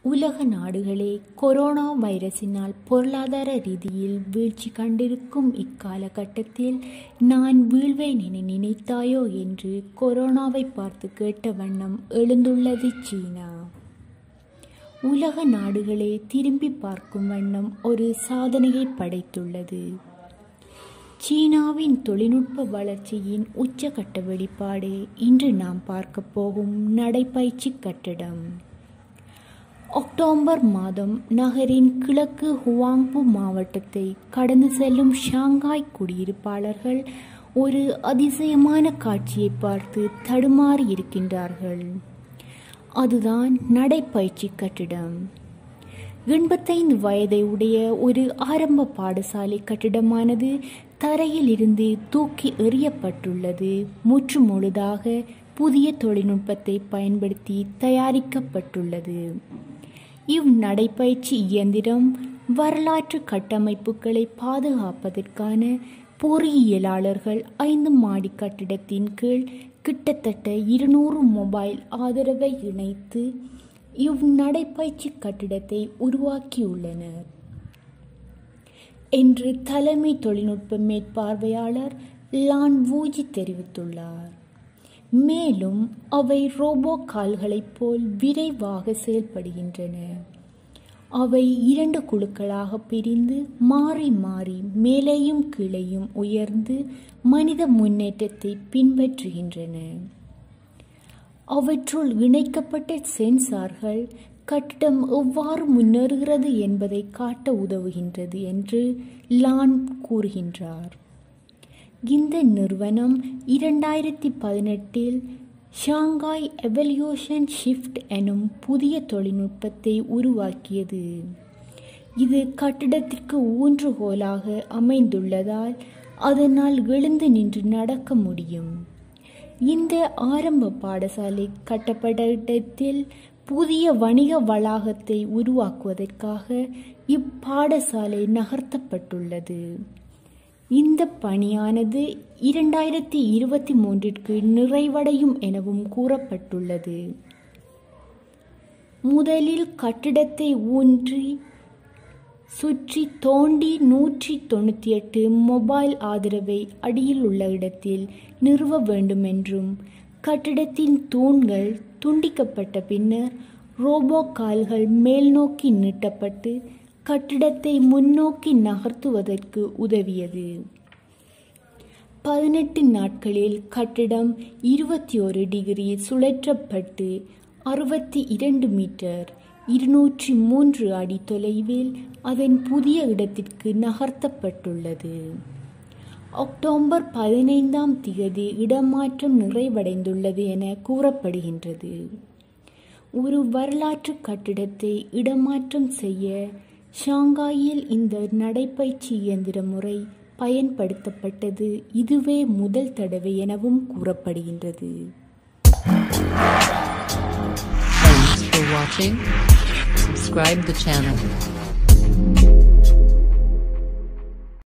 உலக நாடுகளே கொரோனா வைரஸினால் பொருளாதார ரீதியில் வீழ்ச்சி கண்டிருக்கும் இக்காலகட்டத்தில் நான் வீழ்வேன் என நினைத்தாயோ என்று கொரோனாவை பார்த்து கேட்ட வண்ணம் எழுந்துள்ளது சீனா உலக நாடுகளே திரும்பி பார்க்கும் வண்ணம் ஒரு சாதனையை படைத்துள்ளது சீனாவின் தொழில்நுட்ப வளர்ச்சியின் உச்சகட்ட வெளிப்பாடு இன்று நாம் பார்க்க போகும் நடைப்பயிற்சி கட்டிடம் அக்டோபர் மாதம் நகரின் கிழக்கு ஹுவாங்பு மாவட்டத்தை கடந்து செல்லும் ஷாங்காய் குடியிருப்பாளர்கள் ஒரு அதிசயமான காட்சியை பார்த்து தடுமாறி இருக்கின்றார்கள் அதுதான் நடைப்பயிற்சி கட்டிடம் எண்பத்தைந்து வயதை உடைய ஒரு ஆரம்ப பாடசாலை கட்டிடமானது தரையில் இருந்து தூக்கி எறியப்பட்டுள்ளது முற்று முழுதாக புதிய தொழில்நுட்பத்தை பயன்படுத்தி தயாரிக்கப்பட்டுள்ளது இவ் நடைப்பயிற்சி இயந்திரம் வரலாற்று கட்டமைப்புகளை பாதுகாப்பதற்கான பொறியியலாளர்கள் ஐந்து மாடி கட்டிடத்தின் கீழ் கிட்டத்தட்ட இருநூறு மொபைல் ஆதரவை இணைத்து இவ் நடைப்பயிற்சி கட்டிடத்தை உருவாக்கியுள்ளனர் என்று தலைமை தொழில்நுட்ப மேற்பார்வையாளர் லான் வூஜி தெரிவித்துள்ளார் மேலும் அவை ரோபோ கால்களைப் போல் விரைவாக செயல்படுகின்றன அவை இரண்டு குழுக்களாக பிரிந்து மாறி மாறி மேலேயும் கீழேயும் உயர்ந்து மனித முன்னேற்றத்தை பின்பற்றுகின்றன அவற்றுள் இணைக்கப்பட்ட சென்சார்கள் கட்டிடம் எவ்வாறு முன்னேறுகிறது என்பதை காட்ட உதவுகின்றது என்று லான் கூறுகின்றார் இந்த நிறுவனம் இரண்டாயிரத்தி பதினெட்டில் ஷாங்காய் எவல்யூஷன் ஷிஃப்ட் எனும் புதிய தொழில்நுட்பத்தை உருவாக்கியது இது கட்டிடத்திற்கு ஊன்றுகோலாக அமைந்துள்ளதால் அதனால் எழுந்து நின்று நடக்க முடியும் இந்த ஆரம்ப பாடசாலை கட்டப்பட்ட இடத்தில் புதிய வணிக வளாகத்தை உருவாக்குவதற்காக இப்பாடசாலை நகர்த்தப்பட்டுள்ளது இந்த பணியானது இரண்டாயிரத்தி இருபத்தி மூன்றிற்கு நிறைவடையும் எனவும் கூறப்பட்டுள்ளது முதலில் கட்டிடத்தை ஊன்றி சுற்றி தோண்டி நூற்றி தொண்ணூற்றி எட்டு மொபைல் ஆதரவை அடியில் உள்ள இடத்தில் நிறுவ வேண்டும் என்றும் கட்டிடத்தின் தூண்கள் துண்டிக்கப்பட்ட பின்னர் ரோபோ கால்கள் மேல் நோக்கி நீட்டப்பட்டு கட்டிடத்தை முன்னோக்கி நகர்த்துவதற்கு உதவியது பதினெட்டு நாட்களில் கட்டிடம் இருபத்தி ஒரு டிகிரி சுழற்றப்பட்டு அறுபத்தி இரண்டு மீட்டர் இருநூற்றி மூன்று அடி தொலைவில் அதன் புதிய இடத்திற்கு நகர்த்தப்பட்டுள்ளது அக்டோபர் பதினைந்தாம் திகதி இடமாற்றம் நிறைவடைந்துள்ளது என கூறப்படுகின்றது ஒரு வரலாற்று கட்டிடத்தை இடமாற்றம் செய்ய ஷாங்காயில் இந்த நடைப்பயிற்சி இயந்திர முறை பயன்படுத்தப்பட்டது இதுவே முதல் தடவை எனவும் கூறப்படுகின்றது Thanks for watching. Subscribe the channel.